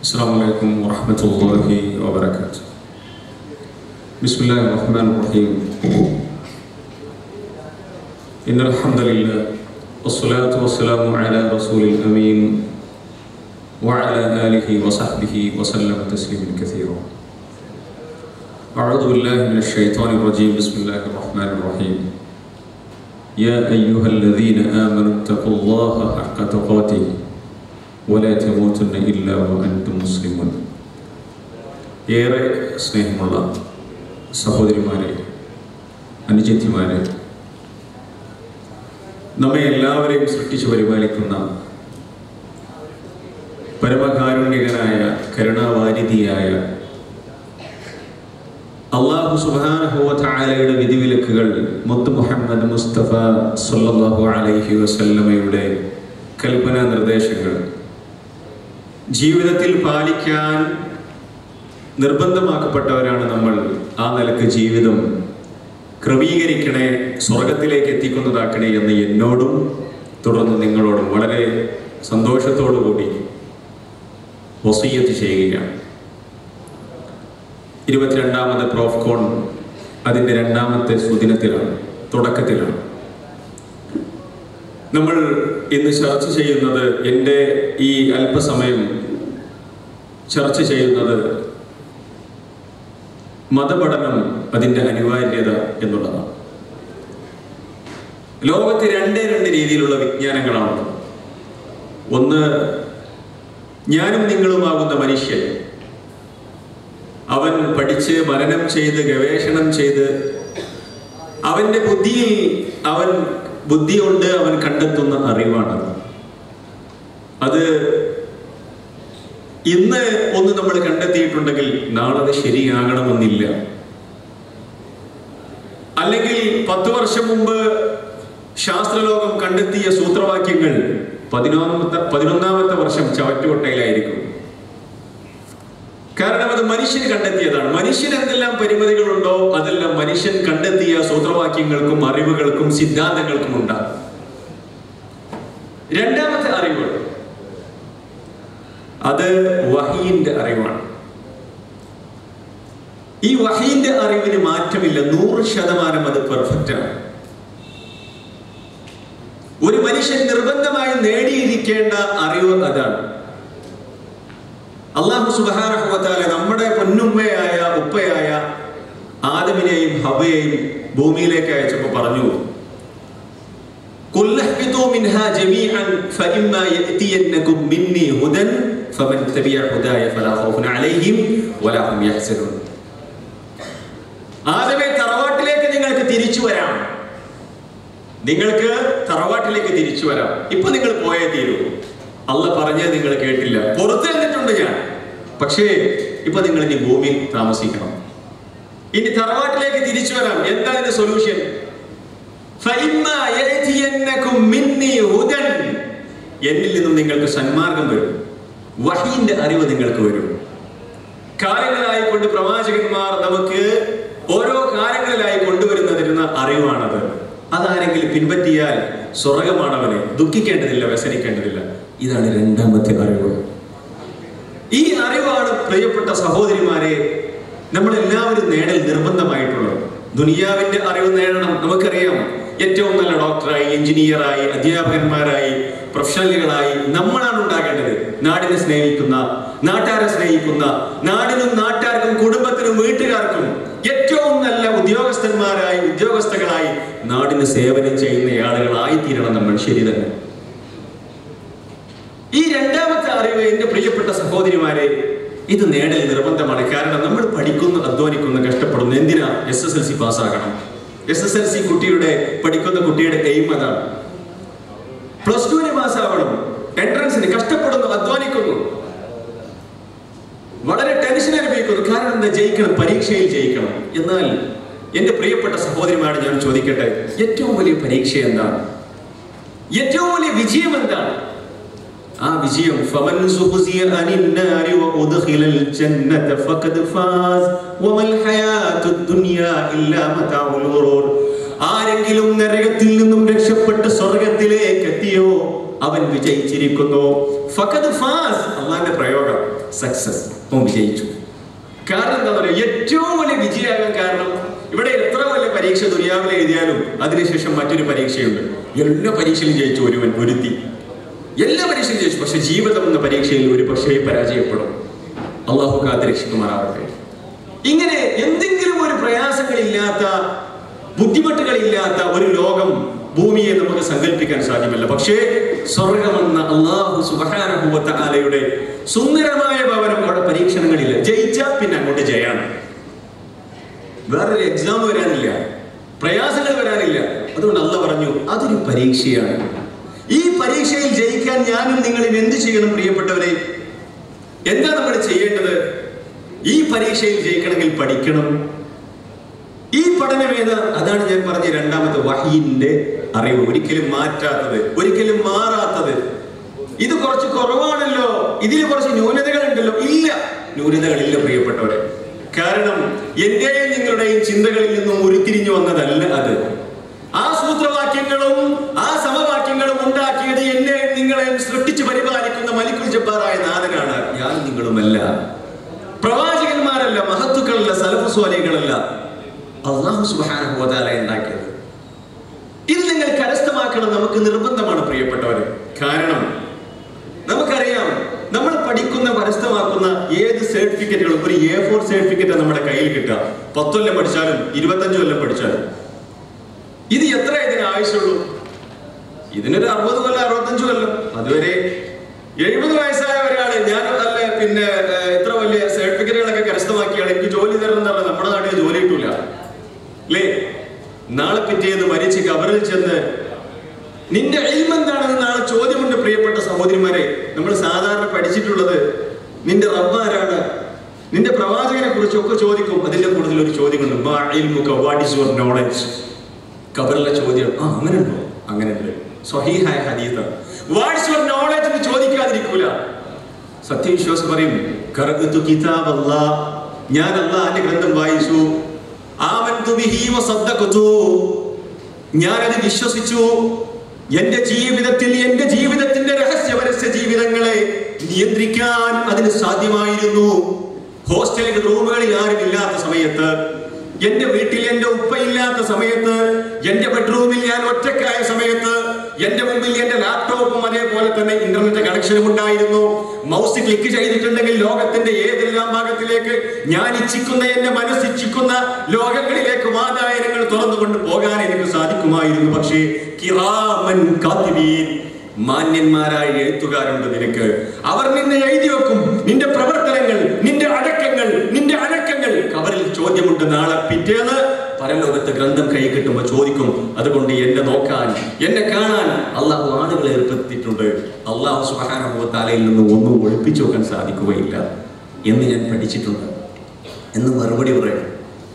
السلام عليكم ورحمة الله وبركاته بسم الله الرحمن الرحيم إن الحمد لله والصلاة والسلام على رسول الأمين وعلى آله وصحبه وسلم تسليما كثيرا أعوذ بالله من الشيطان الرجيم بسم الله الرحمن الرحيم يا أيها الذين آمنوا اتقوا الله حق تقاته ولا تموتن إلا وأنتم مسلمون ഏറെ സ്നേഹമുള്ള സഹോദരിമാരെ അനുജത്തിമാരെ നമ്മെ എല്ലാവരെയും സൃഷ്ടിച്ചു പരിപാലിക്കുന്ന പരമകാരുണ്യകനായ കരുണാവാരിധിയായ അള്ളാഹു സുബാനഹുവലയുടെ വിധിവിലക്കുകൾ മുത്ത് മുഹമ്മദ് മുസ്തഫ സല്ലല്ലാഹു അലൈഹി വസല്ലമയുടെ കൽപ്പന നിർദ്ദേശങ്ങൾ ജീവിതത്തിൽ പാലിക്കാൻ നിർബന്ധമാക്കപ്പെട്ടവരാണ് നമ്മൾ ആ നിലക്ക് ജീവിതം ക്രമീകരിക്കണേ സ്വർഗത്തിലേക്ക് എത്തിക്കുന്നതാക്കണേ എന്ന് എന്നോടും തുടർന്ന് നിങ്ങളോടും വളരെ സന്തോഷത്തോടു കൂടി വസീയത്ത് ചെയ്യുകയാണ് ഇരുപത്തിരണ്ടാമത് പ്രോഫ്കോൺ അതിൻ്റെ രണ്ടാമത്തെ സുദിനത്തിലാണ് തുടക്കത്തിലാണ് നമ്മൾ ഇന്ന് ചർച്ച ചെയ്യുന്നത് എൻ്റെ ഈ അല്പസമയം ചർച്ച ചെയ്യുന്നത് മതപഠനം അതിൻ്റെ അനിവാര്യത എന്നുള്ളതാണ് ലോകത്ത് രണ്ടേ രണ്ട് രീതിയിലുള്ള വിജ്ഞാനങ്ങളാണ് ഒന്ന് ഞാനും നിങ്ങളുമാകുന്ന മനുഷ്യൻ അവൻ പഠിച്ച് മനനം ചെയ്ത് ഗവേഷണം ചെയ്ത് അവന്റെ ബുദ്ധിയിൽ അവൻ ബുദ്ധി കൊണ്ട് അവൻ കണ്ടെത്തുന്ന അറിവാണ് അത് ഇന്ന് ഒന്ന് നമ്മൾ കണ്ടെത്തിയിട്ടുണ്ടെങ്കിൽ നാളെ അത് ശരിയാകണമെന്നില്ല അല്ലെങ്കിൽ പത്തു വർഷം മുമ്പ് ശാസ്ത്രലോകം കണ്ടെത്തിയ സൂത്രവാക്യങ്ങൾ പതിനൊന്നാമത്തെ പതിനൊന്നാമത്തെ വർഷം ചവറ്റുകൊട്ടയിലായിരിക്കും കാരണം അത് മനുഷ്യൻ കണ്ടെത്തിയതാണ് മനുഷ്യൻ എന്തെല്ലാം പരിമിതികളുണ്ടോ അതെല്ലാം മനുഷ്യൻ കണ്ടെത്തിയ സൂത്രവാക്യങ്ങൾക്കും അറിവുകൾക്കും സിദ്ധാന്തങ്ങൾക്കും ഉണ്ടാകും രണ്ടാമത്തെ അറിവ് അത് വഹീന്റെ അറിവാണ് ഈ വഹീന്റെ അറിവിന് മാറ്റമില്ല നൂറ് ശതമാനം അത് പെർഫെക്റ്റ് ആണ് ഒരു മനുഷ്യൻ നിർബന്ധമായി നേടിയിരിക്കേണ്ട അറിവ് അതാണ് അള്ളാഹു സുബാനഹുവത്താല നമ്മുടെ പൊന്നുമ്മയായ ഉപ്പയായ ആദമിനെയും ഹബയെയും ഭൂമിയിലേക്ക് അയച്ചപ്പോൾ പറഞ്ഞു قل اهبطوا منها جميعا فإما يأتينكم مني هدى فمن تبع هداي فلا خوف عليهم ولا هم يحزنون ആദമേ തറവാട്ടിലേക്ക് നിങ്ങൾക്ക് തിരിച്ചു വരാം നിങ്ങൾക്ക് തറവാട്ടിലേക്ക് തിരിച്ചു വരാം ഇപ്പൊ നിങ്ങൾ പോയേ തീരൂ അല്ല പറഞ്ഞത് നിങ്ങൾ കേട്ടില്ല പുറത്തു നിന്നിട്ടുണ്ട് ഞാൻ പക്ഷേ ഇപ്പൊ നിങ്ങൾ ഇനി ഭൂമിയിൽ താമസിക്കണം ഇനി തറവാട്ടിലേക്ക് തിരിച്ചു വരാം എന്താ ഇതിന്റെ സൊല്യൂഷൻ എന്നിൽ നിന്നും നിങ്ങൾക്ക് സന്മാർഗം വരും വഹീന്റെ അറിവ് നിങ്ങൾക്ക് വരും കാര്യങ്ങളായി കൊണ്ട് പ്രവാചകന്മാർ നമുക്ക് ഓരോ കാര്യങ്ങളിലായി കൊണ്ടുവരുന്നതിരുന്ന അറിവാണത് അതാരെങ്കിലും പിൻപറ്റിയാൽ സ്വർഗമാണവനെ ദുഃഖിക്കേണ്ടതില്ല വ്യസനിക്കേണ്ടതില്ല ഇതാണ് രണ്ടാമത്തെ അറിവ് ഈ അറിവാണ് പ്രിയപ്പെട്ട സഹോദരിമാരെ നമ്മൾ എല്ലാവരും നേടൽ നിർബന്ധമായിട്ടുള്ളത് ദുനിയാവിന്റെ അറിവ് നേടണം നമുക്കറിയാം ഏറ്റവും നല്ല ഡോക്ടറായി എഞ്ചിനീയറായി അധ്യാപകന്മാരായി പ്രൊഫഷണലുകളായി നമ്മളാണ് ഉണ്ടാകേണ്ടത് നാടിനെ സ്നേഹിക്കുന്ന നാട്ടാരെ സ്നേഹിക്കുന്ന നാടിനും നാട്ടാർക്കും കുടുംബത്തിനും വീട്ടുകാർക്കും ഏറ്റവും നല്ല ഉദ്യോഗസ്ഥന്മാരായി ഉദ്യോഗസ്ഥകളായി നാടിന് സേവനം ചെയ്യുന്ന ആളുകളായി തീരണം നമ്മൾ ശരി തന്നെ ഈ രണ്ടാമത്തെ അറിവ് എന്റെ പ്രിയപ്പെട്ട സഹോദരിമാരെ ഇത് നേടൽ നിർബന്ധമാണ് കാരണം നമ്മൾ പഠിക്കുന്നു അധ്വാനിക്കുന്നു കഷ്ടപ്പെടുന്നു എന്തിനാ എസ് എസ് എൽ സി പാസ്സാകണം എസ് എസ് എൽ സി കുട്ടിയുടെ പഠിക്കുന്ന കുട്ടിയുടെ എയിം അതാണ് പ്ലസ് ടുവിന് പാസ്സാവണം എൻട്രൻസിന് കഷ്ടപ്പെടുന്നു അധ്വാനിക്കുന്നു വളരെ ടെൻഷൻ അനുഭവിക്കുന്നു കാരണം എന്താ ജയിക്കണം പരീക്ഷയിൽ ജയിക്കണം എന്നാൽ എന്റെ പ്രിയപ്പെട്ട സഹോദരിമാരോട് ഞാൻ ചോദിക്കട്ടെ ഏറ്റവും വലിയ പരീക്ഷ എന്താണ് ഏറ്റവും വലിയ വിജയം എന്താണ് ആ വിജയം ഫമൻ സുഖ്സിയ അനിൻ നാരി വഉദ്ഖിലൽ ജന്നത ഫഖദ് ഫാസ് വമൽ ഹയാത്തുദ് ദുനിയ ഇല്ലാ മതാഉൽ ഗുറൂർ ആരെങ്കിലും നരകത്തിൽ നിന്നും രക്ഷപ്പെട്ട് സ്വർഗത്തിലേക്ക് എത്തിയോ അവൻ വിജയിച്ചിരിക്കുന്നു ഫഖദ് ഫാസ് അള്ളാന്റെ പ്രയോഗം സക്സസ് അവൻ വിജയിച്ചു കാരണം എന്താ പറയുക ഏറ്റവും വലിയ വിജയമാകാൻ കാരണം ഇവിടെ എത്ര വലിയ പരീക്ഷ ദുനിയാവിൽ എഴുതിയാലും അതിനുശേഷം മറ്റൊരു പരീക്ഷയുണ്ട് എല്ലാ പരീക്ഷയിലും ജയിച്ചു ഒരുവൻ ഒരുത്തി എല്ലാ പരീക്ഷയും ജയിച്ചു പക്ഷെ ജീവിതം എന്ന പരീക്ഷയിൽ ഒരു പക്ഷേ പരാജയപ്പെടും അള്ളാഹു കാത്തിരക്ഷിക്കുമാറാവട്ടെ ഇങ്ങനെ എന്തെങ്കിലും ഒരു പ്രയാസങ്ങളില്ലാത്ത ബുദ്ധിമുട്ടുകളില്ലാത്ത ഒരു ലോകം ഭൂമിയെ നമുക്ക് സങ്കല്പിക്കാൻ സാധ്യമല്ല പക്ഷേ സ്വർഗമെന്ന അള്ളാഹു സുബാനഹുവത്ത ആലയുടെ സുന്ദരമായ ഭവനം അവിടെ പരീക്ഷണങ്ങളില്ല ജയിച്ചാൽ പിന്നെ അങ്ങോട്ട് ജയാണ് വേറൊരു എക്സാം വരാനില്ല പ്രയാസങ്ങൾ വരാനില്ല അതുകൊണ്ട് അല്ല പറഞ്ഞു അതൊരു പരീക്ഷയാണ് ഈ പരീക്ഷയിൽ ജയിക്കാൻ ഞാനും നിങ്ങളും എന്ത് ചെയ്യണം പ്രിയപ്പെട്ടവരെ എന്താ നമ്മൾ ചെയ്യേണ്ടത് ഈ പരീക്ഷയിൽ ജയിക്കണമെങ്കിൽ പഠിക്കണം ഈ പഠനം ഏതാ അതാണ് ഞാൻ പറഞ്ഞ രണ്ടാമത്തെ വഹീന്റെ അറിവ് ഒരിക്കലും മാറ്റാത്തത് ഒരിക്കലും മാറാത്തത് ഇത് കുറച്ച് കുറവാണല്ലോ ഇതിൽ കുറച്ച് ന്യൂനതകൾ ഉണ്ടല്ലോ ഇല്ല ന്യൂനതകളില്ല പ്രിയപ്പെട്ടവരെ കാരണം എന്റെയും നിങ്ങളുടെയും ചിന്തകളിൽ നിന്നും ഉരുത്തിരിഞ്ഞു വന്നതല്ല അത് ആ സൂത്രവാക്യങ്ങളും ആ സമവാക്യങ്ങളും ഉണ്ടാക്കിയത് എന്നെ നിങ്ങളെയും സൃഷ്ടിച്ച് പരിപാലിക്കുന്ന മലിക്കുൽ ജബ്ബാറായ നാഥനാണ് ഞാൻ നിങ്ങളുമല്ല പ്രവാചകന്മാരല്ല മഹത്തുക്കളല്ല സലഫു സ്വാലികളല്ല അള്ളാഹു സുബ്ഹാനഹു വ തആല ഉണ്ടാക്കിയത് ഇത് നിങ്ങൾ കരസ്ഥമാക്കണം നമുക്ക് നിർബന്ധമാണ് പ്രിയപ്പെട്ടവരെ കാരണം നമുക്കറിയാം നമ്മൾ പഠിക്കുന്ന കരസ്ഥമാക്കുന്ന ഏത് സർട്ടിഫിക്കറ്റുകളും ഒരു എ ഫോർ സർട്ടിഫിക്കറ്റ് നമ്മുടെ കയ്യിൽ കിട്ടുക പത്ത് കൊല്ലം പഠിച്ചാലും ഇരുപത്തഞ്ച് കൊല്ലം പഠിച്ചാലും ഇത് എത്ര ഇതിന് ആവശ്യമുള്ളൂ ഇതിനൊരു അറുപത് കൊല്ലം അറുപത്തഞ്ച് കൊല്ലം അതുവരെ എഴുപത് വയസ്സായ ഒരാള് ഞാൻ നല്ല പിന്നെ ഏഹ്, ഇത്ര വലിയ സർട്ടിഫിക്കറ്റുകളൊക്കെ കരസ്ഥമാക്കിയാണ് എനിക്ക് ജോലി തരണം എന്ന് പറഞ്ഞാൽ നമ്മുടെ നാട്ടിൽ ജോലി കിട്ടൂല അല്ലേ നാളെ പിറ്റേന്ന് മരിച്ച് കബറിൽ ചെന്ന് നിന്റെ എൽമ എന്താണെന്ന് നാളെ ചോദ്യമുണ്ട് പ്രിയപ്പെട്ട സഹോദരിമാരെ നമ്മൾ സാധാരണ പഠിച്ചിട്ടുള്ളത് നിന്റെ റബ്ബാരാണ് നിന്റെ പ്രവാചകനെ കുറിച്ചൊക്കെ ചോദിക്കും അതിന്റെ കൂടുതൽ ഒരു ചോദ്യമുണ്ട് മാ ഇൽമുക വാട്ട് ഈസ് യുവർ നോളജ് കബറിലെ ചോദ്യം ആ അങ്ങനെ ഉണ്ടോ അങ്ങനെ ഉണ്ട് സ്വഹീഹായ ഹദീത വാട്സ് യുവർ നോളജ് എന്ന് ചോദിക്കാതിരിക്കൂല സത്യവിശ്വാസം പറയും കറഗത്തു കിതാബ് അല്ലാ ഞാൻ അള്ളാഹിന്റെ ഗ്രന്ഥം വായിച്ചു ആമൻതു ബിഹി വസദ്ദഖതു ഞാൻ അത് വിശ്വസിച്ചു എന്റെ ജീവിതത്തിൽ എന്റെ ജീവിതത്തിന്റെ രഹസ്യ പരസ്യ ജീവിതങ്ങളെ നിയന്ത്രിക്കാൻ അതിന് സാധ്യമായിരുന്നു ഹോസ്റ്റലിൽ റൂമുകളിൽ ആരുമില്ലാത്ത സമയത്ത് എന്റെ വീട്ടിൽ എന്റെ ഉപ്പയില്ലാത്ത സമയത്ത് എന്റെ ബെഡ്റൂമിൽ ഞാൻ ഒറ്റക്കായ സമയത്ത് എന്റെ മുമ്പിൽ എന്റെ ലാപ്ടോപ്പും അതേപോലെ തന്നെ ഇന്റർനെറ്റ് കണക്ഷനും ഉണ്ടായിരുന്നു മൗസ് ക്ലിക്ക് ചെയ്തിട്ടുണ്ടെങ്കിൽ ലോകത്തിന്റെ ഏതെല്ലാം ഭാഗത്തിലേക്ക് ഞാൻ ഇച്ഛിക്കുന്ന എന്റെ മനസ്സ് ഇച്ഛിക്കുന്ന ലോകങ്ങളിലേക്ക് വാതായനങ്ങൾ തുറന്നുകൊണ്ട് പോകാൻ എനിക്ക് സാധിക്കുമായിരുന്നു പക്ഷേ കിറാമൻ കാത്തിബീൻ മാന്യന്മാരായ എഴുത്തുകാരുണ്ട് നിനക്ക് അവർ നിന്നെ എഴുതി വെക്കും നിന്റെ പ്രവർത്തനങ്ങൾ നിന്റെ അടക്കങ്ങൾ നിന്റെ അടക്കങ്ങൾ കവറിൽ ചോദ്യമുണ്ട് നാളെ പിറ്റേന്ന് പരലോകത്ത് ഗ്രന്ഥം കൈ കിട്ടുമ്പോൾ ചോദിക്കും അതുകൊണ്ട് എന്നെ നോക്കാൻ എന്നെ കാണാൻ അള്ളാഹു ആളുകളെ ഏർപ്പെടുത്തിയിട്ടുണ്ട് അള്ളാഹു സുഹാനുഭവത്താലയിൽ നിന്ന് ഒന്നും ഒളിപ്പിച്ചു വെക്കാൻ സാധിക്കുകയില്ല എന്ന് ഞാൻ പഠിച്ചിട്ടുണ്ട് എന്ന് മറുപടി പറയണം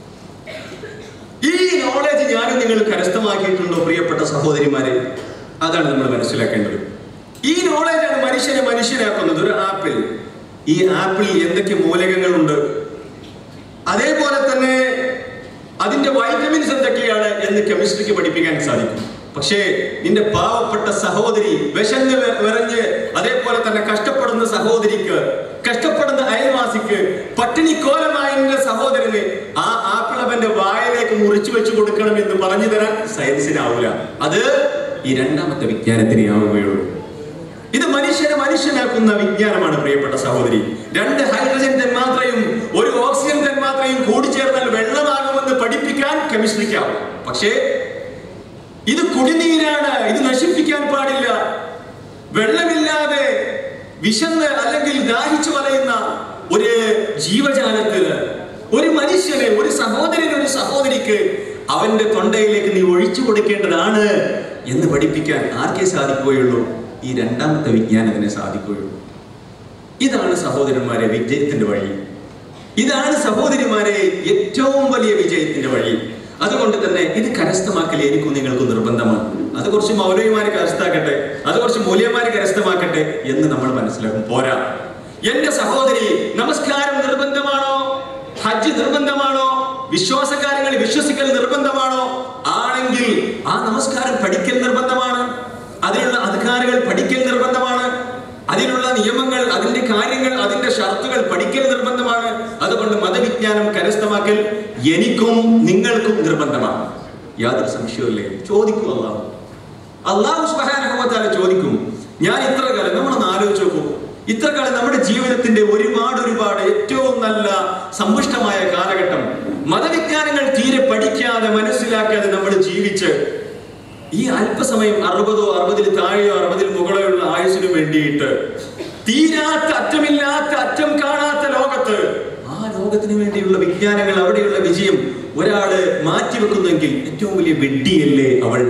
ഈ നോളജ് ഞാനും നിങ്ങൾ കരസ്ഥമാക്കിയിട്ടുണ്ടോ പ്രിയപ്പെട്ട സഹോദരിമാരെ അതാണ് നമ്മൾ മനസ്സിലാക്കേണ്ടത് ഈ നോളജാണ് മനുഷ്യനെ മനുഷ്യനാക്കുന്നത് ഒരു ആപ്പിൾ ഈ ആപ്പിളിൽ എന്തൊക്കെ മൂലകങ്ങളുണ്ട് അതേപോലെ തന്നെ അതിന്റെ വൈറ്റമിൻസ് എന്തൊക്കെയാണ് എന്ന് കെമിസ്ട്രിക്ക് പഠിപ്പിക്കാൻ സാധിക്കും പക്ഷേ നിന്റെ പാവപ്പെട്ട സഹോദരി വിശന്ന് വെ- വിറഞ്ഞ് അതേപോലെ തന്നെ കഷ്ടപ്പെടുന്ന സഹോദരിക്ക് കഷ്ടപ്പെടുന്ന അയൽവാസിക്ക് പട്ടിണിക്കോലമായ നിന്റെ സഹോദരന് ആ ആപ്പിൾ അവന്റെ വായിലേക്ക് മുറിച്ചു വെച്ച് കൊടുക്കണം എന്ന് പറഞ്ഞു തരാൻ സയൻസിനാവൂല അത് ഈ രണ്ടാമത്തെ വിജ്ഞാനത്തിനെ ആവുകയുള്ളൂ ഇത് മനുഷ്യനെ മനുഷ്യനാക്കുന്ന വിജ്ഞാനമാണ് പ്രിയപ്പെട്ട സഹോദരി രണ്ട് ഹൈഡ്രജൻ തന്മാത്രയും ഒരു ഓക്സിജൻ തന്മാത്രയും കൂടിച്ചേർന്നാൽ വെള്ളമാകുമെന്ന് പഠിപ്പിക്കാൻ കെമിസ്ട്രിക്കാവും പക്ഷേ ഇത് കുടിനീരാണ് ഇത് നശിപ്പിക്കാൻ പാടില്ല വെള്ളമില്ലാതെ വിശന്ന് അല്ലെങ്കിൽ ദാഹിച്ചു വലയുന്ന ഒരു ജീവജാലത്തിന് ഒരു മനുഷ്യന് ഒരു സഹോദരന് ഒരു സഹോദരിക്ക് അവന്റെ തൊണ്ടയിലേക്ക് നീ ഒഴിച്ചു കൊടുക്കേണ്ടതാണ് എന്ന് പഠിപ്പിക്കാൻ ആർക്കേ സാധിക്കുകയുള്ളൂ ഈ രണ്ടാമത്തെ വിജ്ഞാനത്തിന് സാധിക്കുകയുള്ളൂ ഇതാണ് സഹോദരന്മാരെ വിജയത്തിന്റെ വഴി ഇതാണ് സഹോദരിമാരെ ഏറ്റവും വലിയ വിജയത്തിന്റെ വഴി അതുകൊണ്ട് തന്നെ ഇത് കരസ്ഥമാക്കൽ എനിക്കും നിങ്ങൾക്കും നിർബന്ധമാണ് അത് കുറച്ച് മൗലവിമാര് കരസ്ഥമാക്കട്ടെ അത് കുറച്ച് മൂല്യന്മാര് കരസ്ഥമാക്കട്ടെ എന്ന് നമ്മൾ മനസ്സിലാക്കും പോരാ എന്റെ സഹോദരി നമസ്കാരം നിർബന്ധമാണോ ഹജ്ജ് നിർബന്ധമാണോ വിശ്വാസകാര്യങ്ങൾ വിശ്വസിക്കൽ നിർബന്ധമാണോ ആണെങ്കിൽ ആ നമസ്കാരം പഠിക്കൽ നിർബന്ധമാണ് അതിനുള്ള അധികാരികൾ പഠിക്കൽ നിർബന്ധമാണ് അതിനുള്ള നിയമങ്ങൾ അതിന്റെ കാര്യങ്ങൾ അതിന്റെ ഷർത്തുകൾ അതുകൊണ്ട് മതവിജ്ഞാനം കരസ്ഥമാക്കൽ എനിക്കും നിങ്ങൾക്കും നിർബന്ധമാണ് യാതൊരു സംശയവുമില്ലേ ചോദിക്കൂ അള്ളാഹു അള്ളാഹു സുബാനുഭവത്താല ചോദിക്കും ഞാൻ ഇത്ര കാലം നമ്മളൊന്ന് ആലോചിച്ച് നോക്കൂ ഇത്ര കാലം നമ്മുടെ ജീവിതത്തിന്റെ ഒരുപാട് ഒരുപാട് ഏറ്റവും നല്ല സമ്പുഷ്ടമായ കാലഘട്ടം മതവിജ്ഞാനങ്ങൾ തീരെ പഠിക്കാതെ മനസ്സിലാക്കാതെ നമ്മൾ ജീവിച്ച് ഈ അല്പസമയം അറുപതോ അറുപതിൽ താഴെയോ അറുപതിൽ മുകളോ ഉള്ള ആയുസിന് വേണ്ടിയിട്ട് തീരാത്ത അറ്റമില്ലാത്ത അറ്റം കാണാത്ത ലോകത്ത് ആ ലോകത്തിന് വേണ്ടിയുള്ള വിജ്ഞാനങ്ങൾ അവിടെയുള്ള വിജയം ഒരാള് മാറ്റിവെക്കുന്നെങ്കിൽ ഏറ്റവും വലിയ വെഡ്ഡിയല്ലേ അവൾ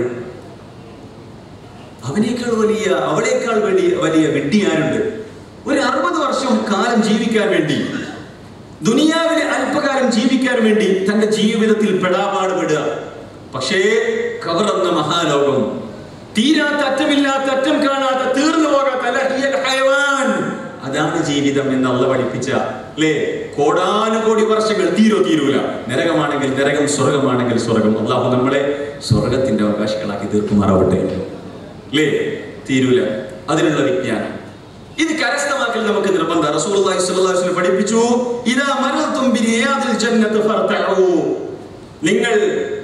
അവനേക്കാൾ വലിയ അവളേക്കാൾ വലിയ വലിയ വെഡ്ഡി ആരുണ്ട് ഒരു അറുപത് വർഷം കാലം ജീവിക്കാൻ വേണ്ടി ദുനിയാവിലെ അല്പകാലം ജീവിക്കാൻ വേണ്ടി തന്റെ ജീവിതത്തിൽ പെടാപാട് പെടുക പക്ഷേ കവറന്ന മഹാലോകം തീരാത്ത അറ്റമില്ലാത്ത അറ്റം കാണാത്ത തീർന്നു പോകാത്ത ലഹിയൽ ഹയവാൻ. അതാണ് ജീവിതം എന്ന് അള്ള പഠിപ്പിച്ച അല്ലേ കോടാനുകോടി വർഷങ്ങൾ തീരോ തീരൂല നരകമാണെങ്കിൽ നരകം സ്വർഗമാണെങ്കിൽ സ്വർഗം അള്ളാഹു നമ്മളെ സ്വർഗത്തിന്റെ അവകാശികളാക്കി തീർക്കുമാറാവട്ടെ അല്ലേ തീരൂല അതിനുള്ള വിജ്ഞാനം ഇത് കരസ്ഥമാക്കൽ നമുക്ക് നിർബന്ധം റസൂലുള്ളാഹി സ്വല്ലല്ലാഹു അലൈഹി വസല്ലം പഠിപ്പിച്ചു ഇദാ മറൽതും ബിരിയാദിൽ ജന്നത്ത് ഫർതഉ നിങ്ങൾ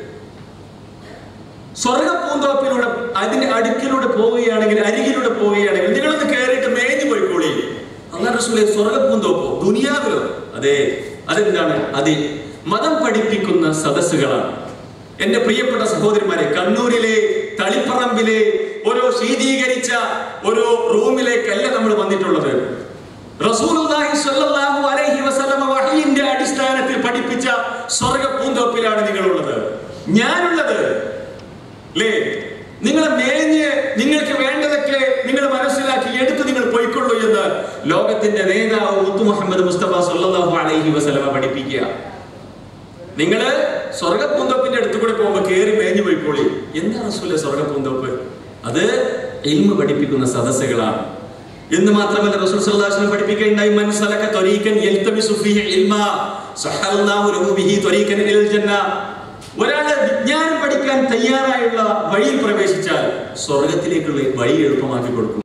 സ്വർഗ പൂന്തോപ്പിലൂടെ അതിന്റെ അടുക്കിലൂടെ പോവുകയാണെങ്കിൽ അരികിലൂടെ പോവുകയാണെങ്കിൽ നിങ്ങളൊന്ന് കയറിയിട്ട് മേഞ്ഞു പോയിക്കോളി അള്ളാഹ് റസൂലെ സ്വർഗ പൂന്തോപ്പോ ദുനിയാവിലോ അതെ അതെന്താണ് അത് മതം പഠിപ്പിക്കുന്ന സദസ്സുകളാണ് എന്റെ പ്രിയപ്പെട്ട സഹോദരിമാരെ കണ്ണൂരിലെ തളിപ്പറമ്പിലെ ഓരോ ശീതീകരിച്ച ഒരു റൂമിലേക്കല്ല നമ്മൾ വന്നിട്ടുള്ളത് റസൂലുള്ളാഹി സ്വല്ലല്ലാഹു അലൈഹി വസല്ലമ വഹയിന്റെ അടിസ്ഥാനത്തിൽ പഠിപ്പിച്ച സ്വർഗ പൂന്തോപ്പിലാണ് നിങ്ങളുള്ളത് ഞാനുള്ളത് അല്ലേ നിങ്ങളെ മേഞ്ഞ് നിങ്ങൾക്ക് വേണ്ടതൊക്കെ നിങ്ങൾ മനസ്സിലാക്കി എടുത്ത് നിങ്ങൾ പോയിക്കൊള്ളൂ എന്ന് ലോകത്തിന്റെ നേതാവ് മുത്തു മുഹമ്മദ് മുസ്തഫ സല്ലല്ലാഹു അലൈഹി വസല്ലമ പഠിപ്പിക്കുക നിങ്ങള് സ്വർഗപ്പൂന്തോപ്പിന്റെ അടുത്ത് കൂടെ പോകുമ്പോ കേറി മേഞ്ഞു പോയിക്കോളി എന്താ റസൂലെ സ്വർഗപ്പൂന്തോപ്പ് അത് ഇൽമ പഠിപ്പിക്കുന്ന സദസ്സുകളാണ് എന്ന് മാത്രമല്ല റസൂൽ സല്ലല്ലാഹു അലൈഹി വസല്ലം പഠിപ്പിക്കുകയുണ്ടായി മൻ സലക ത്വരീഖൻ യൽതമിസു ഫീഹി ഇൽമ സഹല്ലല്ലാഹു ലഹു ബിഹി ത്വരീഖൻ ഇലൽ ജന്ന ഒരാള് വിജ്ഞാനം പഠിക്കാൻ തയ്യാറായുള്ള വഴിയിൽ പ്രവേശിച്ചാൽ സ്വർഗത്തിലേക്കുള്ള വഴി എളുപ്പമാക്കി കൊടുക്കും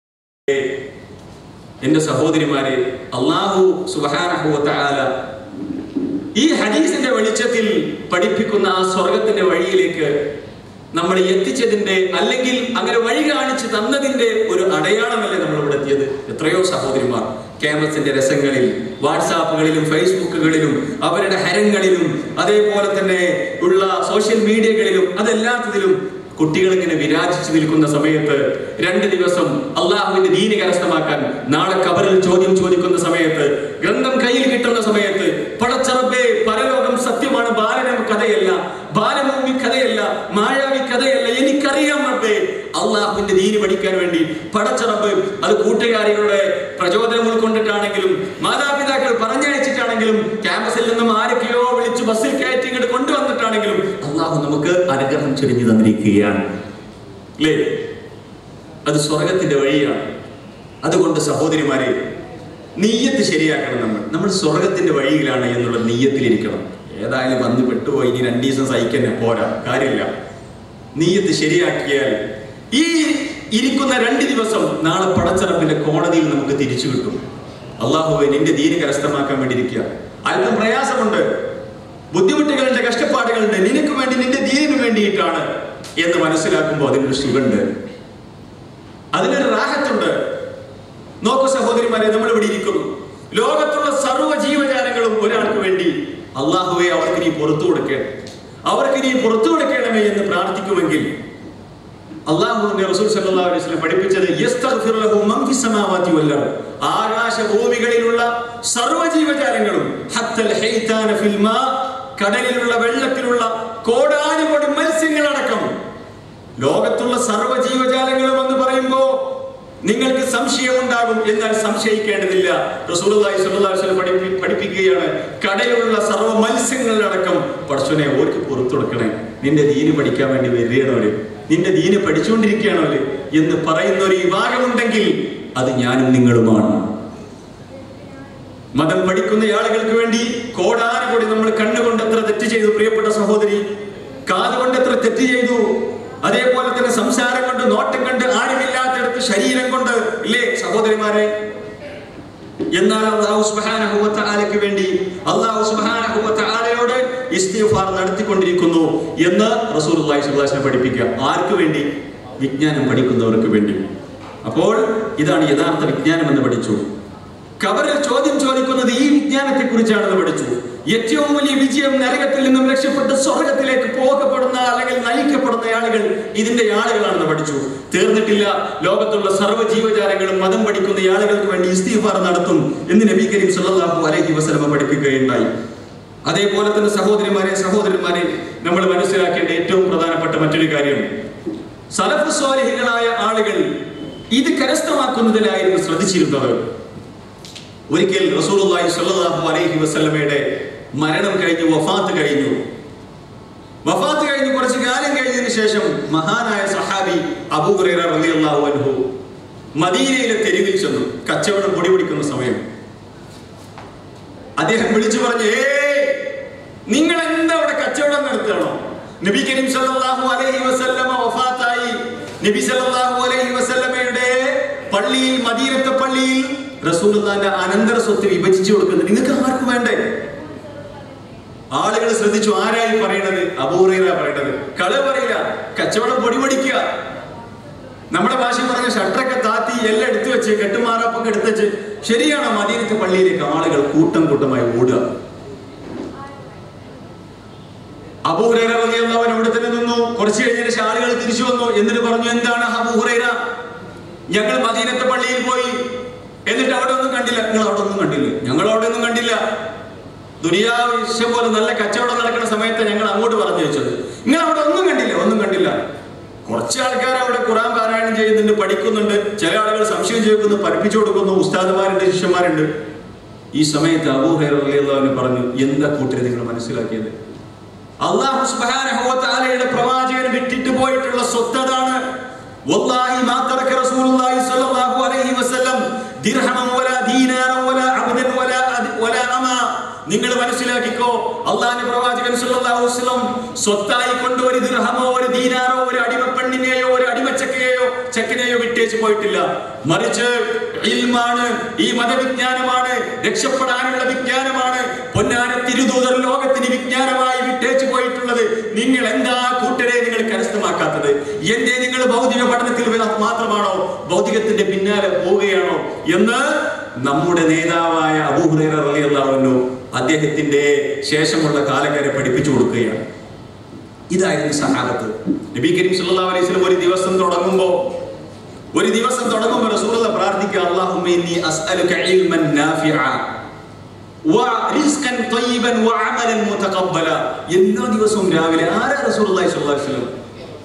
എന്റെ സഹോദരിമാരെ അള്ളാഹു സുബ്ഹാനഹു വ തആല ഈ ഹദീസിന്റെ വെളിച്ചത്തിൽ പഠിപ്പിക്കുന്ന ആ സ്വർഗത്തിന്റെ വഴിയിലേക്ക് നമ്മൾ എത്തിച്ചതിന്റെ അല്ലെങ്കിൽ അങ്ങനെ വഴി കാണിച്ച് തന്നതിന്റെ ഒരു അടയാളമല്ലേ നമ്മൾ ഇവിടെ എത്തിയത് എത്രയോ സഹോദരിമാർ ക്യാമ്പസിന്റെ രസങ്ങളിൽ വാട്സാപ്പുകളിലും ഫേസ്ബുക്കുകളിലും അവരുടെ ഹരങ്ങളിലും അതേപോലെ തന്നെ ഉള്ള സോഷ്യൽ മീഡിയകളിലും അതെല്ലാത്തതിലും കുട്ടികൾ ഇങ്ങനെ വിരാജിച്ചു നിൽക്കുന്ന സമയത്ത് രണ്ട് ദിവസം അള്ളാഹുവിന്റെ ദീനി കരസ്ഥമാക്കാൻ നാളെ കബറിൽ ചോദ്യം ചോദിക്കുന്ന സമയത്ത് ഗ്രന്ഥം കയ്യിൽ കിട്ടുന്ന സമയത്ത് പടച്ചറബേ പരലോകം സത്യമാണ് ബാലനം കഥയല്ല ബാലഭൂമി കഥയല്ല മായാവി കഥയല്ല എനിക്കറിയാം റബ്ബേ അള്ളാഹുവിന്റെ ദീനി പഠിക്കാൻ വേണ്ടി പടച്ചറബ് അത് കൂട്ടുകാരികളുടെ പ്രചോദനം ഉൾക്കൊണ്ടിട്ടാണെങ്കിലും മാതാപിതാക്കൾ പറഞ്ഞയച്ചിട്ടാണെങ്കിലും ക്യാമ്പസിൽ നിന്നും ആരൊക്കെയോ വിളിച്ച് ബസ്സിൽ കയറ്റി ഇങ്ങോട്ട് കൊണ്ടുവന്നിട്ടാണെങ്കിലും അള്ളാഹു നമുക്ക് അനുഗ്രഹം ചൊരിഞ്ഞു തന്നിരിക്കുകയാണ് അല്ലേ അത് സ്വർഗത്തിന്റെ വഴിയാണ് അതുകൊണ്ട് സഹോദരിമാരെ നീയത്ത് ശരിയാക്കണം നമ്മൾ നമ്മൾ സ്വർഗത്തിന്റെ വഴിയിലാണ് എന്നുള്ള നീയത്തിലിരിക്കണം ഏതായാലും വന്ന് പെട്ടുപോയി ഇനി രണ്ടു ദിവസം സഹിക്കാൻ പോരാ കാര്യമില്ല നീയത്ത് ശരിയാക്കിയാൽ ഈ ഇരിക്കുന്ന രണ്ട് ദിവസം നാളെ പടച്ചറപ്പിന്റെ കോടതിയിൽ നമുക്ക് തിരിച്ചു കിട്ടും അള്ളാഹുവെ നിന്റെ ദീന് കരസ്ഥമാക്കാൻ വേണ്ടി ഇരിക്കുക അല്പം പ്രയാസമുണ്ട് ബുദ്ധിമുട്ടുകളുണ്ട് കഷ്ടപ്പാടുകളുണ്ട് നിനക്ക് വേണ്ടി നിന്റെ ദീനിന് വേണ്ടിയിട്ടാണ് എന്ന് മനസ്സിലാക്കുമ്പോൾ അതിനൊരു സുഖമുണ്ട് അതിനൊരു റാഹത്തുണ്ട് നോക്കൂ സഹോദരിമാരെ നമ്മൾ ഇവിടെ ഇരിക്കുന്നു ലോകത്തുള്ള സർവ്വ ജീവജാലങ്ങളും ഒരാൾക്ക് വേണ്ടി അള്ളാഹുവെ അവർക്ക് നീ പുറത്തു കൊടുക്കണം അവർക്ക് നീ പുറത്തു കൊടുക്കണമേ എന്ന് പ്രാർത്ഥിക്കുമെങ്കിൽ അള്ളാഹുവിന്റെ റസൂൽ സല്ലല്ലാഹു അലൈഹി വസല്ലം പഠിപ്പിച്ചത് യസ്തഗ്ഫിറു ലഹു മൻ ഫിസ് സമാവാതി വൽ അർദ് ആകാശ ഭൂമികളിലുള്ള സർവ്വ ജീവജാലങ്ങളും ഹത്തൽ ഹൈതാന ഫിൽ മാ കടലിലുള്ള വെള്ളത്തിലുള്ള കോടാനുകോടി മത്സ്യങ്ങളടക്കം ലോകത്തുള്ള സർവ്വ ജീവജാലങ്ങളും എന്ന് പറയുമ്പോ നിങ്ങൾക്ക് സംശയമുണ്ടാകും എന്നാൽ സംശയിക്കേണ്ടതില്ല റസൂലുള്ളാഹി സ്വല്ലല്ലാഹു അലൈഹി വസല്ലം പഠിപ്പി പഠിപ്പിക്കുകയാണ് കടലിലുള്ള സർവ്വ മത്സ്യങ്ങളിലടക്കം പടച്ചോനെ ഓർക്ക് പുറത്തു കൊടുക്കണേ നിന്റെ ദീന് പഠിക്കാൻ വേണ്ടി വരികയാണോല് നിന്റെ ദീന് പഠിച്ചുകൊണ്ടിരിക്കുകയാണോല് എന്ന് പറയുന്ന ഒരു വിഭാഗമുണ്ടെങ്കിൽ അത് ഞാനും നിങ്ങളുമാണ് മതം പഠിക്കുന്ന ആളുകൾക്ക് വേണ്ടി കോടാനുകൂടി നമ്മൾ കണ്ണുകൊണ്ട് എത്ര തെറ്റ് ചെയ്തു പ്രിയപ്പെട്ട സഹോദരി കാതുകൊണ്ട് എത്ര തെറ്റ് ചെയ്തു അതേപോലെ തന്നെ സംസാരം കൊണ്ട് നോട്ടം കണ്ട് ആരുമില്ലാത്തടത്ത് ശരീരം കൊണ്ട് ഇല്ലേ സഹോദരിമാരെ എന്നാൽ അള്ളാഹു സുബ്ഹാനഹു വ തആലയ്ക്ക് വേണ്ടി അള്ളാഹു സുബ്ഹാനഹു നഷ്ടപ്പെട്ടുകൊണ്ടിരിക്കുന്നു എന്ന് റസൂൽ സുല്ലാസിനെ പഠിപ്പിക്കുക ആർക്ക് വേണ്ടി വിജ്ഞാനം പഠിക്കുന്നവർക്ക് വേണ്ടി അപ്പോൾ ഇതാണ് യഥാർത്ഥ വിജ്ഞാനം എന്ന് പഠിച്ചു കബറിൽ ചോദ്യം ചോദിക്കുന്നത് ഈ വിജ്ഞാനത്തെ കുറിച്ചാണെന്ന് പഠിച്ചു ഏറ്റവും വലിയ വിജയം നരകത്തിൽ നിന്നും രക്ഷപ്പെട്ട് സ്വർഗത്തിലേക്ക് പോകപ്പെടുന്ന അല്ലെങ്കിൽ നയിക്കപ്പെടുന്ന ആളുകൾ ഇതിന്റെ ആളുകളാണെന്ന് പഠിച്ചു തീർന്നിട്ടില്ല ലോകത്തുള്ള സർവ്വ ജീവജാലങ്ങളും മതം പഠിക്കുന്ന ആളുകൾക്ക് വേണ്ടി ഇസ്തിഫാർ നടത്തും എന്ന് നബി കരീം സല്ലല്ലാഹു അലൈഹി വസല്ലമ പഠിപ്പിക്കുകയുണ്ടായി അതേപോലെ തന്നെ സഹോദരിമാരെ സഹോദരന്മാരെ നമ്മൾ മനസ്സിലാക്കേണ്ട ഏറ്റവും പ്രധാനപ്പെട്ട മറ്റൊരു കാര്യം സലഫ് സ്വാലിഹികളായ ആളുകൾ ഇത് കരസ്ഥമാക്കുന്നതിലായിരുന്നു ശ്രദ്ധിച്ചിരുന്നത് ഒരിക്കൽ റസൂലുള്ളാഹി സ്വല്ലല്ലാഹു അലൈഹി വസല്ലമയുടെ മരണം കഴിഞ്ഞു വഫാത്ത് കഴിഞ്ഞു വഫാത്ത് കഴിഞ്ഞ് കുറച്ച് കാലം കഴിഞ്ഞതിന് ശേഷം മഹാനായ സഹാബി അബൂ ഹുറൈറ റളിയല്ലാഹു അൻഹു മദീനയിലെ തെരുവിൽ ചെന്നു കച്ചവടം പൊടി പിടിക്കുന്ന സമയം അദ്ദേഹം വിളിച്ചു പറഞ്ഞു ഏയ് നിങ്ങൾ എന്താ അവിടെ കച്ചവടം നടത്തണോ നബി കരീം സല്ലല്ലാഹു അലൈഹി വസല്ലമ വഫാത്തായി നബി സല്ലല്ലാഹു അലൈഹി വസല്ലമയുടെ പള്ളിയിൽ മദീനത്തെ പള്ളിയിൽ റസൂലുള്ളാന്റെ അനന്തര സ്വത്ത് വിഭജിച്ചു കൊടുക്കുന്നത് നിങ്ങൾക്ക് ആർക്കും വേണ്ടേ ആളുകൾ ശ്രദ്ധിച്ചു ആരായി പറയണത് അപൂർവ പറയണത് കള പറയില്ല കച്ചവടം പൊടിപൊടിക്കുക നമ്മുടെ ഭാഷ പറഞ്ഞ ഷട്ടറൊക്കെ താത്തി എല്ലാം എടുത്തു വെച്ച് കെട്ടുമാറാപ്പൊക്കെ എടുത്തു വെച്ച് ശരിയാണ് മദീനത്തെ പള്ളിയിലേക്ക് ആളുകൾ കൂട്ടം കൂട്ടമായി ഓടുക അബൂഹുറൈറ റളിയല്ലാഹു അൻഹു ഇവിടെ തന്നെ നിന്നു കുറച്ച് കഴിഞ്ഞതിന് ശേഷം ആളുകൾ തിരിച്ചു വന്നു എന്നിട്ട് പറഞ്ഞു എന്താണ് അബൂഹുറൈറ ഞങ്ങൾ മദീനത്തെ പള്ളിയിൽ പോയി എന്നിട്ട് അവിടെ ഒന്നും കണ്ടില്ല നിങ്ങൾ അവിടെ ഒന്നും കണ്ടില്ല ഞങ്ങൾ അവിടെ ഒന്നും കണ്ടില്ല ദുനിയാവ് ഇഷ്ടം പോലെ നല്ല കച്ചവടം നടക്കുന്ന സമയത്ത് ഞങ്ങൾ അങ്ങോട്ട് പറഞ്ഞു വെച്ചത് നിങ്ങൾ അവിടെ ഒന്നും കണ്ടില്ല ഒന്നും കണ്ടില്ല കുറച്ച് ആൾക്കാർ അവിടെ ഖുറാൻ പാരായണം ചെയ്യുന്നുണ്ട് പഠിക്കുന്നുണ്ട് ചില ആളുകൾ സംശയം ചോദിക്കുന്നു പഠിപ്പിച്ചു കൊടുക്കുന്നു ഉസ്താദുമാരുണ്ട് ശിഷ്യന്മാരുണ്ട് ഈ സമയത്ത് അബൂഹൈറിയാന്ന് പറഞ്ഞു എന്താ കൂട്ടരെ നിങ്ങൾ മനസ്സിലാക്കിയത് അള്ളാഹു സുബ്ഹാനഹു വ തആലയുടെ പ്രവാചകൻ വിട്ടിട്ട് പോയിട്ടുള്ള സ്വത്തതാണ് വല്ലാഹി മാ തറക റസൂലുള്ളാഹി സ്വല്ലല്ലാഹു അലൈഹി വസല്ലം ദിർഹമൻ വലാ ദീനാറൻ വലാ അബ്ദൻ വലാ അദ് വലാ അമാ നിങ്ങൾ മനസ്സിലാക്കിക്കോ അള്ളാഹിന്റെ പ്രവാചകൻ സല്ലല്ലാഹു അലൈഹി വസല്ലം സ്വത്തായി കൊണ്ട് ഒരു ദിർഹമോ ഒരു ദീനാറോ ഒരു അടിമപ്പെണ്ണിനെയോ ഒരു അടിമച്ചക്കയെയോ ചെക്കനെയോ വിട്ടേച്ച് പോയിട്ടില്ല മറിച്ച് ഇൽമാണ് ഈ മതവിജ്ഞാനമാണ് രക്ഷപ്പെടാനുള്ള വിജ്ഞാനമാണ് പൊന്നാര തിരുദൂതർ ലോകത്തിന് വിജ്ഞാനമായി വിട്ടേച്ചു പോയിട്ടുള്ളത് നിങ്ങൾ എന്താ കൂട്ടരെ നിങ്ങൾ കരസ്ഥമാക്കാത്തത് എന്തേ നിങ്ങൾ ഭൗതിക പഠനത്തിൽ മാത്രമാണോ ഭൗതികത്തിന്റെ പിന്നാലെ പോവുകയാണോ എന്ന് നമ്മുടെ നേതാവായ അബൂഹുറൈറ റളിയല്ലാഹു അൻഹു അദ്ദേഹത്തിന്റെ ശേഷമുള്ള കാലക്കാരെ പഠിപ്പിച്ചു കൊടുക്കുകയാണ് ഇതായിരുന്നു സഹാബത്ത് നബി കരീം സല്ലല്ലാഹു അലൈഹി വസല്ലം ഒരു ദിവസം തുടങ്ങുമ്പോൾ ഒരു ദിവസം തുടങ്ങുമ്പോൾ റസൂലുള്ള പ്രാർത്ഥിക്കുക അല്ലാഹുമ്മ ഇന്നി അസ്അലുക ഇൽമൻ നാഫിഅ വറിസ്കൻ ത്വയ്യിബൻ വഅമലൻ മുതഖബ്ബല എല്ലാ ദിവസവും രാവിലെ ആരാ റസൂലുള്ളാഹി സ്വല്ലല്ലാഹു അലൈഹി വസല്ലം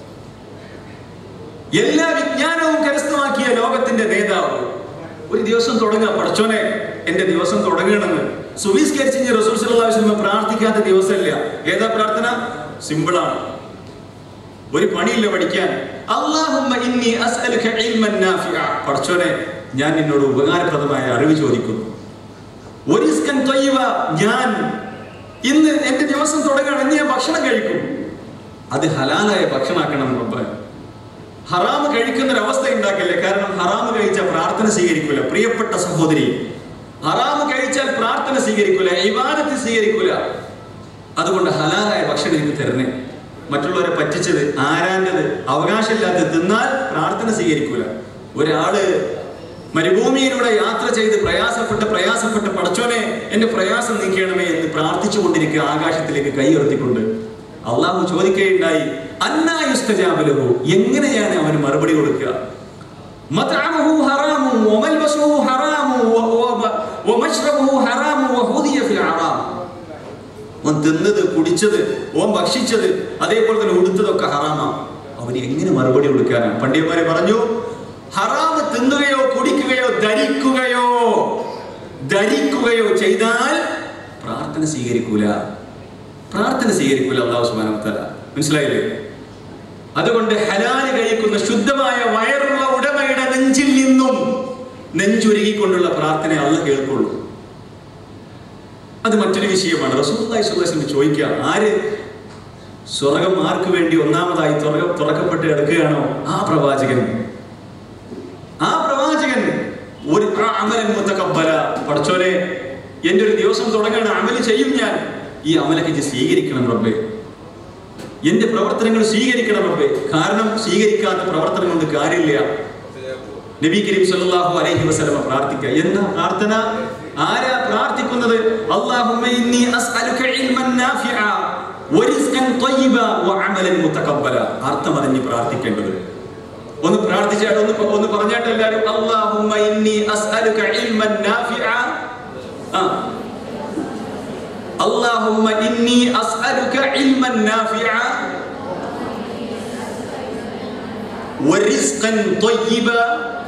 എല്ലാ വിജ്ഞാനവും കരസ്ഥമാക്കിയ ലോകത്തിന്റെ നേതാവ് ഒരു ദിവസം തുടങ്ങുക പടച്ചോനെ എന്റെ ദിവസം തുടങ്ങണമെന്ന് സുവിസ്കരിച്ച് റസൂൽ സല്ലല്ലാഹു അലൈഹി വസല്ലം പ്രാർത്ഥിക്കാത്ത ദിവസമില്ല ഏതാ പ്രാർത്ഥന സിമ്പിളാണ് ഒരു പണിയില്ല പഠിക്കാൻ അല്ലാഹുമ്മ ഇന്നി അസ്അലുക ഇൽമൻ നാഫിഅ പടച്ചോനെ ഞാൻ നിന്നോട് ഉപകാരപ്രദമായ അറിവ് ചോദിക്കുന്നു ഒരിസ്കൻ ത്വയ്യിബ ഞാൻ ഇന്ന് എന്റെ ദിവസം തുടങ്ങുകയാണ് ഇന്ന് ഞാൻ ഭക്ഷണം കഴിക്കും അത് ഹലാലായ ഭക്ഷണമാക്കണം റബ്ബേ ഹറാമ് കഴിക്കുന്ന ഒരു അവസ്ഥ ഉണ്ടാക്കില്ലേ കാരണം ഹറാമ് കഴിച്ചാൽ പ്രാർത്ഥന സ്വീകരിക്കൂല പ്രിയപ്പെട്ട സഹോദരി ഹറാമ് കഴിച്ചാൽ പ്രാർത്ഥന സ്വീകരിക്കൂല ഇബാദത്ത് സ്വീകരിക്കൂല അതുകൊണ്ട് ഹലാലായ ഭക്ഷണം എനിക്ക് തരണേ മറ്റുള്ളവരെ പറ്റിച്ചത് ആരാൻ്റത് അവകാശമില്ലാതെ തിന്നാൽ പ്രാർത്ഥന സ്വീകരിക്കൂല ഒരാള് മരുഭൂമിയിലൂടെ യാത്ര ചെയ്ത് പ്രയാസപ്പെട്ട് പ്രയാസപ്പെട്ട് പടച്ചോനെ എന്റെ പ്രയാസം നീക്കണമേ എന്ന് പ്രാർത്ഥിച്ചു കൊണ്ടിരിക്കുക ആകാശത്തിലേക്ക് കൈ ഉയർത്തിക്കൊണ്ട് അള്ളാഹു ചോദിക്കുകയുണ്ടായി അന്നായുസ്തജാബലഹു എങ്ങനെയാണ് അവന് മറുപടി കൊടുക്കുക മത്അമുഹു ഹറാമു വമൽബസുഹു ഹറാമു വ- വ- വമശ്റബുഹു ഹറാമു വഹുദിയ ഫിൽ ഹറാം ഓൻ തിന്നത് കുടിച്ചത് ഓൻ ഭക്ഷിച്ചത് അതേപോലെ തന്നെ ഉടുത്തതൊക്കെ ഹറാമാ അവന് എങ്ങനെ മറുപടി കൊടുക്കാനാണ് പണ്ഡിതന്മാരെ പറഞ്ഞു ഹറാമ് തിന്നുകയോ കുടിക്കുകയോ ധരിക്കുകയോ ധരിക്കുകയോ ചെയ്താൽ പ്രാർത്ഥന സ്വീകരിക്കൂല പ്രാർത്ഥന സ്വീകരിക്കൂല അള്ളാഹു സുബ്ഹാനഹു വ തആല മനസ്സിലായില്ലേ അതുകൊണ്ട് ഹലാല് കഴിക്കുന്ന ശുദ്ധമായ വയറുള്ള ഉടമയുടെ നെഞ്ചിൽ നിന്നും നെഞ്ചുരുകിക്കൊണ്ടുള്ള പ്രാർത്ഥന അള്ള കേൾക്കുള്ളൂ അത് മറ്റൊരു വിഷയമാണ് റസൂലുള്ളാഹി സ്വല്ലല്ലാഹു അലൈഹി വസല്ലം ചോദിക്കുക ആര് സ്വർഗം ആർക്ക് വേണ്ടി ഒന്നാമതായി തുറക തുറക്കപ്പെട്ട് കിടക്കുകയാണോ ആ പ്രവാചകൻ ആ പ്രവാചകൻ ഒരു ആ അമലൻ മുത്തക്കബല പടച്ചോനെ എന്റെ ഒരു ദിവസം തുടങ്ങണം അമല് ചെയ്യും ഞാൻ ഈ അമലൊക്കെ ഇജ്ജ് സ്വീകരിക്കണം റബ്ബേ എന്റെ പ്രവർത്തനങ്ങൾ സ്വീകരിക്കണം റബ്ബേ കാരണം സ്വീകരിക്കാത്ത പ്രവർത്തനം കൊണ്ട് കാര്യമില്ല നബി കരീം സല്ലല്ലാഹു അലൈഹി വസല്ലമ പ്രാർത്ഥിക്കുക എന്താ പ്രാർത്ഥന ആരാ പ്രാർത്ഥിക്കുന്നത് അല്ലാഹുമ്മ ഇന്നി അസ്അലുക ഇൽമൻ നാഫിഅ വറിസ്കൻ ത്വയ്യിബ വഅമലൻ മുതഖബ്ബല അർത്ഥം അറിഞ്ഞ് പ്രാർത്ഥിക്കേണ്ടത് ഒന്ന് പ്രാർത്ഥിച്ചാട്ട് ഒന്ന് പ- ഒന്ന് പറഞ്ഞാട്ട് എല്ലാവരും അല്ലാഹുമ്മ ഇന്നി അസ്അലുക ഇൽമൻ നാഫിഅ ആ اللهم إني أسألك علما نافعا ورزقا طيبا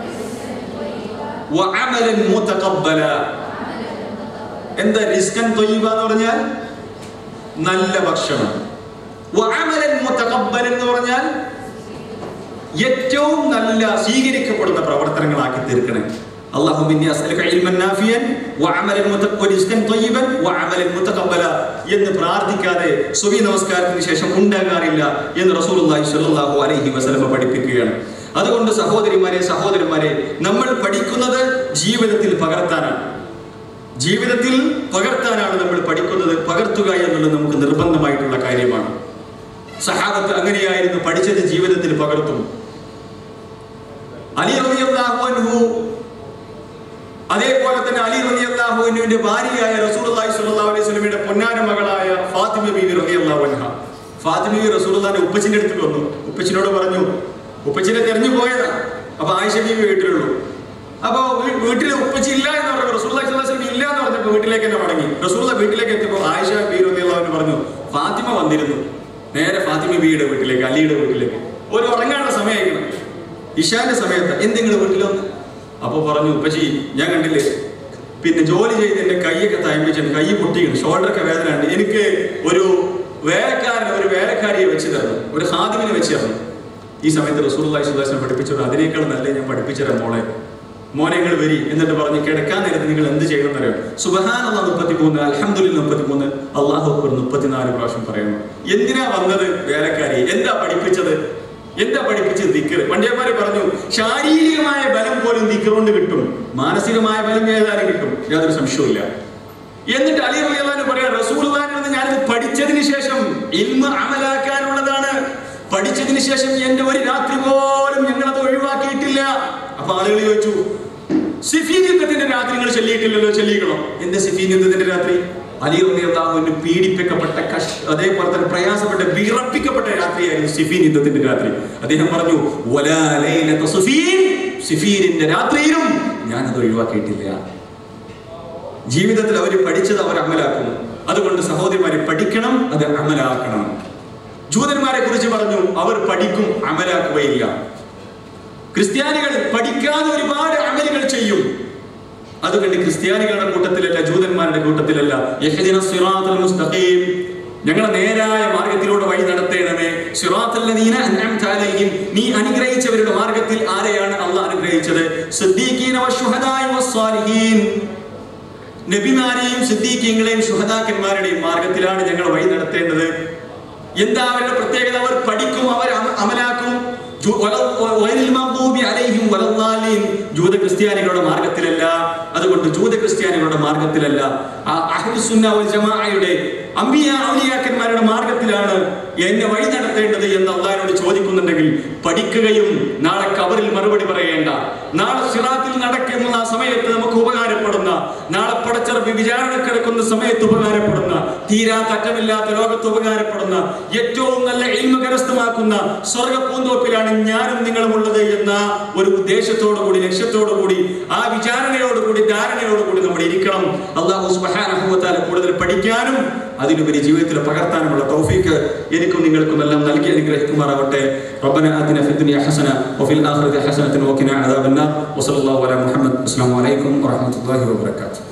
وعملا متقبلا എന്താ റിസ്കൻ തൊയ്യബ എന്ന് പറഞ്ഞാൽ നല്ല ഭക്ഷണം വഅമലൻ മുതഖബ്ബൽ എന്ന് പറഞ്ഞാൽ ഏറ്റവും നല്ല സ്വീകരിക്കപ്പെടുന്ന പ്രവർത്തനങ്ങളാക്കി തീർക്കണേ اللهم اني اسالك علما نافعا وعملا متق- ورزقا طيبا وعملا متقبلا എന്ന് പ്രാർത്ഥിക്കാതെ സുബി നമസ്കാരത്തിന് ശേഷം ഉണ്ടാകാറില്ല എന്ന് റസൂലുള്ളാഹി സ്വല്ലല്ലാഹു അലൈഹി വസല്ലമ പഠിപ്പിക്കുകയാണ് അതുകൊണ്ട് സഹോദരിമാരെ സഹോദരന്മാരെ നമ്മൾ പഠിക്കുന്നത് ജീവിതത്തിൽ പകർത്താനാണ് ജീവിതത്തിൽ പകർത്താനാണ് നമ്മൾ പഠിക്കുന്നത് പകർത്തുക എന്നുള്ളത് നമുക്ക് നിർബന്ധമായിട്ടുള്ള കാര്യമാണ് സഹാബത്ത് അങ്ങനെയായിരുന്നു പഠിച്ചത് ജീവിതത്തിൽ പകർത്തും അലി റളിയല്ലാഹു അൻഹു അതേപോലെ തന്നെ അലി റളിയല്ലാഹു അൻഹുവിന്റെ ഭാര്യയായ റസൂലുള്ളാഹി സ്വല്ലല്ലാഹു അലൈഹി വസല്ലമയുടെ പൊന്നാര മകളായ ഫാത്തിമ ബീവി റളിയല്ലാഹു അൻഹ ഫാത്തിമ ബീവി റസൂലുള്ളാഹിന്റെ ഉപ്പച്ചിന്റെ അടുത്ത് വന്നു ഉപ്പച്ചിനോട് പറഞ്ഞു ഉപ്പച്ചിനെ തെരഞ്ഞു പോയതാ അപ്പൊ ആയിഷ ബീവി വീട്ടിലുള്ളൂ അപ്പൊ വീ- വീട്ടിൽ ഉപ്പച്ചി ഇല്ല എന്ന് പറഞ്ഞു റസൂലുള്ളാഹി സ്വല്ലല്ലാഹു അലൈഹി വസല്ലം ഇല്ല എന്ന് പറഞ്ഞപ്പോൾ വീട്ടിലേക്ക് തന്നെ മടങ്ങി റസൂലുള്ള വീട്ടിലേക്ക് എത്തിയപ്പോൾ ആയിഷ ബീവി റളിയല്ലാഹു അൻഹു പറഞ്ഞു ഫാത്തിമ വന്നിരുന്നു നേരെ ഫാത്തിമ ബീയുടെ വീട്ടിലേക്ക് അലിയുടെ വീട്ടിലേക്ക് ഒരു ഉറങ്ങാനുള്ള സമയമായിരിക്കണം ഇഷാന്റെ സമയത്ത് എന്തെങ്കിലും വീട്ടിൽ വന്ന് അപ്പൊ പറഞ്ഞു ഉപ്പച്ചി ഞാൻ കണ്ടില്ലേ പിന്നെ ജോലി ചെയ്ത് എന്റെ കൈയൊക്കെ തയമ്പിച്ചിട്ട് കൈ പൊട്ടിക്കണം ഷോൾഡറൊക്കെ വേദന ഉണ്ട് എനിക്ക് ഒരു വേലക്കാരനെ ഒരു വേലക്കാരിയെ വെച്ച് തരണം ഒരു ഹാദിമിനെ വെച്ച് തരണം ഈ സമയത്ത് റസൂലുള്ളാഹി സ്വല്ലല്ലാഹു അലൈഹി വസല്ലം പഠിപ്പിച്ചത് അതിനേക്കാൾ നല്ല ഞാൻ പഠിപ്പിച്ചു തരാം മോളെ മോനെ നിങ്ങൾ വരി എന്നിട്ട് പറഞ്ഞ് കിടക്കാൻ നേരത്ത് നിങ്ങൾ എന്ത് ചെയ്യണം എന്നറിയാം സുബഹാനുള്ള മുപ്പത്തി മൂന്ന് അലഹമുല്ല മുപ്പത്തി മൂന്ന് അള്ളാഹു അക്ബർ മുപ്പത്തിനാല് പ്രാവശ്യം പറയണം എന്തിനാ വന്നത് വേലക്കാരി എന്താ പഠിപ്പിച്ചത് എന്താ പഠിപ്പിച്ചത് ദിക്കർ പണ്ഡിയന്മാരെ പറഞ്ഞു ശാരീരികമായ ബലം പോലും ദിക്കർ കൊണ്ട് കിട്ടും മാനസികമായ ബലം ഏതായാലും കിട്ടും യാതൊരു സംശയവുമില്ല എന്നിട്ട് അലി റളിയല്ലാഹു പറയാം റസൂലുള്ളാഹിൽ നിന്ന് ഞാനിത് പഠിച്ചതിന് ശേഷം ഇൽമ അമലാക്കാനുള്ളതാണ് പഠിച്ചതിന് ശേഷം എന്റെ ഒരു രാത്രി പോലും ഞങ്ങളത് ഒഴിവാക്കിയിട്ടില്ല അപ്പൊ ആളുകൾ ചോദിച്ചു സിഫീൻ യുദ്ധത്തിന്റെ രാത്രി നിങ്ങൾ ചെല്ലിയിട്ടില്ലല്ലോ ചെല്ലിക്കണോ എന്ത് സിഫീൻ യുദ്ധത്തിന്റെ രാത്രി അലി റളിയല്ലാഹുവിന് പീഡിപ്പിക്കപ്പെട്ട കഷ് അതേപോലെ തന്നെ പ്രയാസപ്പെട്ട വിറപ്പിക്കപ്പെട്ട രാത്രിയായിരുന്നു സിഫീൻ യുദ്ധത്തിന്റെ രാത്രി അദ്ദേഹം പറഞ്ഞു "വലാ ലൈലത സിഫീൻ സിഫീനിന്റെ രാത്രിയിലും ഞാനത് ഒഴിവാക്കിയിട്ടില്ല ജീവിതത്തിൽ അവർ പഠിച്ചത് അവർ അമലാക്കുന്നു അതുകൊണ്ട് സഹോദരിമാരെ പഠിക്കണം അത് അമലാക്കണം ജൂതന്മാരെ കുറിച്ച് പറഞ്ഞു അവർ പഠിക്കും അമലാക്കുകയില്ല ക്രിസ്ത്യാനികൾ പഠിക്കാതെ ഒരുപാട് അമലുകൾ ചെയ്യും അതുകൊണ്ട് ക്രിസ്ത്യാനികളുടെ കൂട്ടത്തിലല്ല ജൂതന്മാരുടെ കൂട്ടത്തിലല്ല യഹ്ദിന സിറാത്തുൽ മുസ്തഖീം ഞങ്ങളെ നേരായ മാർഗത്തിലൂടെ വഴി നടത്തേണമേ സിറാത്തുൽ ലദീന അൻഅംത അലൈഹിം നീ അനുഗ്രഹിച്ചവരുടെ മാർഗത്തിൽ ആരെയാണ് അള്ളാഹ് അനുഗ്രഹിച്ചത് സിദ്ദീഖീന വശുഹദാഇ വസ്സാലിഹീൻ നബിമാരെയും സിദ്ദീഖീങ്ങളെയും ശുഹദാക്കന്മാരുടെയും മാർഗത്തിലാണ് ഞങ്ങൾ വഴി നടത്തേണ്ടത് എന്താ അവരുടെ പ്രത്യേകത അവർ പഠിക്കും അവർ അമ- അമലാക്കും ജു- വല- വ- വൈരിൽ മഗ്ദൂബി അലൈഹിം വലദ്ദാലിൻ. ജൂത ക്രിസ്ത്യാനികളുടെ മാർഗത്തിലല്ല അതുകൊണ്ട് ജൂത ക്രിസ്ത്യാനികളുടെ മാർഗത്തിലല്ല ആ അഹ്ലുസുന്ന വൽ ജമാഅയുടെ അമ്പിയ ഔലിയാക്കന്മാരുടെ മാർഗത്തിലാണ് എന്നെ വഴി നടത്തേണ്ടത് എന്ന് അള്ളാഹിനോട് ചോദിക്കുന്നുണ്ടെങ്കിൽ പഠിക്കുകയും നാളെ കബറിൽ മറുപടി പറയേണ്ട നാളെ സിറാത്തിൽ നടക്കുന്ന ആ സമയത്ത് നമുക്ക് ഉപകാരപ്പെടുന്ന നാളെ പടച്ചിറപ്പി വിചാരണ കിടക്കുന്ന സമയത്ത് ഉപകാരപ്പെടുന്ന തീരാത്ത അറ്റമില്ലാത്ത ലോകത്ത് ഉപകാരപ്പെടുന്ന ഏറ്റവും നല്ല ഇൽമ കരസ്ഥമാക്കുന്ന സ്വർഗ പൂന്തോപ്പിലാണ് ഞാനും നിങ്ങളും ഉള്ളത് എന്ന ഒരു ഉദ്ദേശത്തോടു കൂടി ലക്ഷ്യത്തോടു കൂടി ആ വിചാരണയോടു കൂടി ധാരണയോടു കൂടി നമ്മൾ ഇരിക്കണം അള്ളാഹു സുബ്ഹാനഹു വ തആല കൂടുതൽ പഠിക്കാനും അതിലുപരി ജീവിതത്തിൽ പകർത്താനുമുള്ള തൗഫീക്ക് എനിക്കും നിങ്ങൾക്കും എല്ലാം നൽകി അനുഗ്രഹിക്കുമാറാവട്ടെ ربنا آتنا في الدنيا حسنة وفي الآخرة حسنة وقنا عذاب النار وصلى الله على محمد السلام عليكم ورحمة الله وبركاته